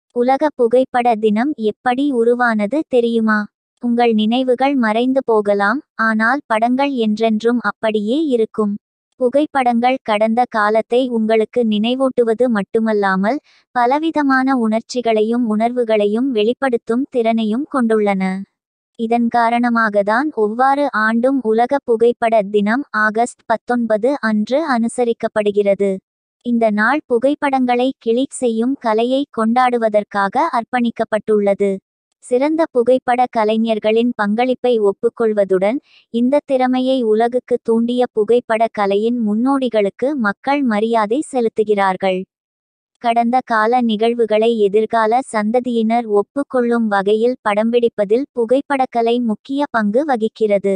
உலக புகைப்பட தினம் எப்படி உருவானது தெரியுமா உங்கள் நினைவுகள் மறைந்து போகலாம் ஆனால் படங்கள் என்றென்றும் அப்படியே இருக்கும் புகைப்படங்கள் கடந்த காலத்தை உங்களுக்கு நினைவூட்டுவது மட்டுமல்லாமல் பலவிதமான உணர்ச்சிகளையும் உணர்வுகளையும் வெளிப்படுத்தும் திறனையும் கொண்டுள்ளன இதன் காரணமாகத்தான் ஒவ்வாறு ஆண்டும் உலக புகைப்பட தினம் ஆகஸ்ட் பத்தொன்பது அன்று அனுசரிக்கப்படுகிறது இந்த நாள் புகைப்படங்களை கிளிக் செய்யும் கலையை கொண்டாடுவதற்காக அர்ப்பணிக்கப்பட்டுள்ளது சிறந்த புகைப்பட கலைஞர்களின் பங்களிப்பை ஒப்புக்கொள்வதுடன் இந்த திறமையை உலகுக்கு தூண்டிய புகைப்பட கலையின் முன்னோடிகளுக்கு மக்கள் மரியாதை செலுத்துகிறார்கள் கடந்த கால நிகழ்வுகளை எதிர்கால சந்ததியினர் ஒப்புக்கொள்ளும் வகையில் படம்பிடிப்பதில் புகைப்படக்கலை முக்கிய பங்கு வகிக்கிறது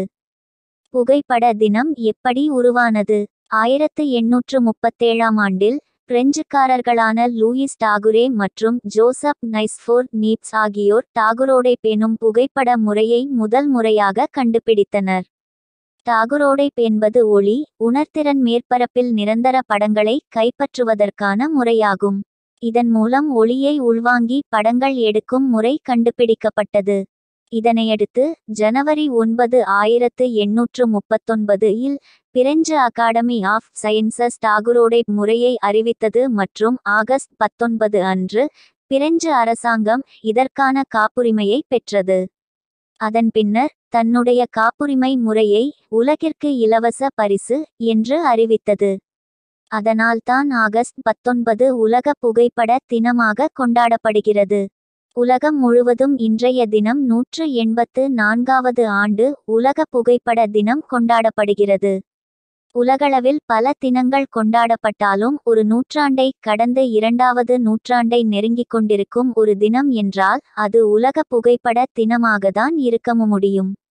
புகைப்பட தினம் எப்படி உருவானது ஆயிரத்து எண்ணூற்று முப்பத்தேழாம் ஆண்டில் பிரெஞ்சுக்காரர்களான லூயிஸ் டாகுரே மற்றும் ஜோசப் நைஸ்ஃபோர் நீப்ஸ் ஆகியோர் டாகுரோடை பேணும் புகைப்பட முறையை முதல் முறையாக கண்டுபிடித்தனர் டாகுரோடை என்பது ஒளி உணர்திறன் மேற்பரப்பில் நிரந்தர படங்களை கைப்பற்றுவதற்கான முறையாகும் இதன் மூலம் ஒளியை உள்வாங்கி படங்கள் எடுக்கும் முறை கண்டுபிடிக்கப்பட்டது இதனையடுத்து ஜனவரி ஒன்பது ஆயிரத்து எண்ணூற்று முப்பத்தொன்பது இல் பிரெஞ்சு அகாடமி ஆஃப் சயின்சஸ் டாகுரோடை முறையை அறிவித்தது மற்றும் ஆகஸ்ட் பத்தொன்பது அன்று பிரெஞ்சு அரசாங்கம் இதற்கான காப்புரிமையை பெற்றது அதன் பின்னர் தன்னுடைய காப்புரிமை முறையை உலகிற்கு இலவச பரிசு என்று அறிவித்தது அதனால்தான் ஆகஸ்ட் பத்தொன்பது உலக புகைப்பட தினமாக கொண்டாடப்படுகிறது உலகம் முழுவதும் இன்றைய தினம் நூற்று எண்பத்து நான்காவது ஆண்டு உலக புகைப்பட தினம் கொண்டாடப்படுகிறது உலகளவில் பல தினங்கள் கொண்டாடப்பட்டாலும் ஒரு நூற்றாண்டை கடந்து இரண்டாவது நூற்றாண்டை நெருங்கிக் கொண்டிருக்கும் ஒரு தினம் என்றால் அது உலக புகைப்பட தினமாகத்தான் இருக்க முடியும்